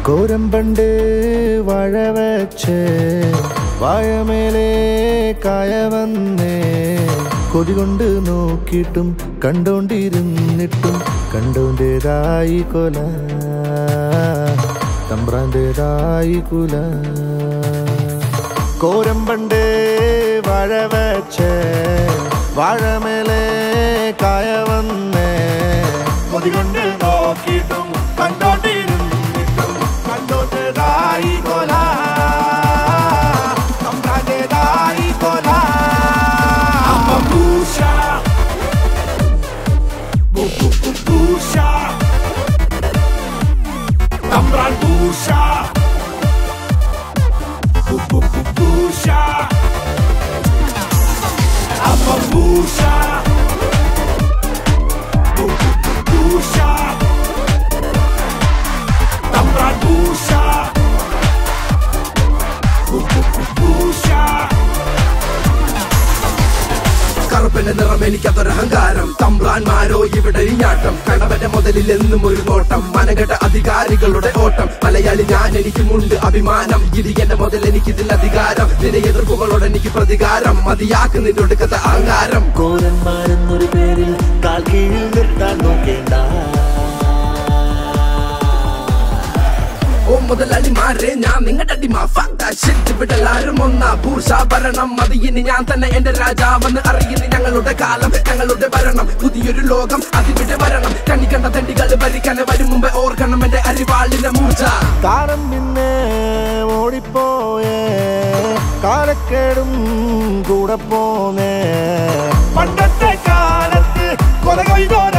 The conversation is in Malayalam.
കോരമ്പണ്ട് വാഴ വച്ച് വാഴമേലെ കായ വന്നേ കൊതി കൊണ്ട് നോക്കിയിട്ടും കണ്ടോണ്ടിരുന്നിട്ടും കണ്ടോണ്ടേതായി കൊല തമ്പ്രാന്റേതായി കുല കോരമ്പണ്ട് വാഴ വച്ച് വാഴമേലെ കായ വന്നേ കൊതി കൊണ്ട് നോക്കിയിട്ടും കണ്ടോണ്ടിരുന്നിട്ടും കണ്ടോണ്ടേതായി കൊല തമ്പ്രാന്റേതായി കൊല Bambusha Bu bu bu busha Tambran busha Bu bu bu busha Apa busha Bu bu bu busha Tambran busha Bu bu bu busha കറുപ്പന്റെ നിറം എനിക്കതൊരു അഹങ്കാരം തമ്പ്രാന്മാരോ ഇവിടെ ഇഞ്ഞാട്ടം കണവന്റെ മുതലിൽ എന്നും ഒരു നോട്ടം മനകെട്ട അധികാരികളുടെ ഓട്ടം മലയാളി ഞാൻ എനിക്കുമുണ്ട് അഭിമാനം ഇത് എന്റെ മുതൽ എനിക്കിതിൽ അധികാരം നിന്റെ എതിർപ്പുകളോട് എനിക്ക് പ്രതികാരം മതിയാക്ക് നിന്റെ ഒടുക്കത്തെ അഹങ്കാരം കോരന്മാരെന്നൊരു പേരിൽ കാൽ കീഴിൽ നിർത്താൻ നോക്കേണ്ട ഓ മുതലാളിമാരെ ഞാൻ നിങ്ങളുടെ അടിമ Fuck that shit. ഇവിടെ എല്ലാരും ഒന്നാ ഭൂഷ ഭരണം മതി ഇനി ഞാൻ തന്നെ എന്റെ രാജാവെന്ന് അറിയുന്ന ഞങ്ങളുടെ കാലം ഞങ്ങളുടെ ഭരണം പുതിയൊരു ലോകം അതിവിടെ വരണം കണ്ണി കണ്ട തെണ്ടികൾ ഭരിക്കാൻ വരും മുമ്പ് ഓർക്കണം എന്റെ അരിവാളിന്റെ മൂർച്ച കാലം പിന്നെ ഓടിപ്പോയേ കാലക്കേടും കൂടെ പോന്നേ പണ്ടത്തെ കാലത്ത് കൊലകൊയ്തോര